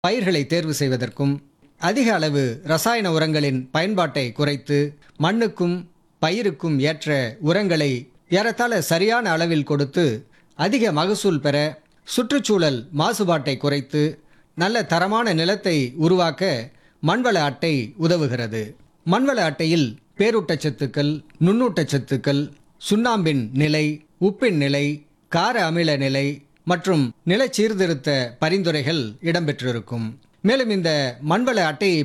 பயிர்களை தேர்வு செய்வதற்கும் அதிக அளவு ரசாயன உரங்களின் பயன்பாட்டை குறைத்து மண்ணுக்கும் பயிருக்கும் ஏற்ற உரங்களை ஏறத்தாழ சரியான அளவில் கொடுத்து அதிக மகசூல் பெற சுற்றுச்சூழல் மாசுபாட்டை குறைத்து நல்ல தரமான நிலத்தை உருவாக்க மண்வள அட்டை உதவுகிறது மண்வள அட்டையில் பேரூட்டச்சத்துக்கள் நுண்ணூட்டச்சத்துக்கள் சுண்ணாம்பின் நிலை உப்பின் நிலை கார அமில நிலை மற்றும் நில சீர்திருத்த பரிந்துரைகள் இடம்பெற்றிருக்கும் மேலும் இந்த மண்வள அட்டையை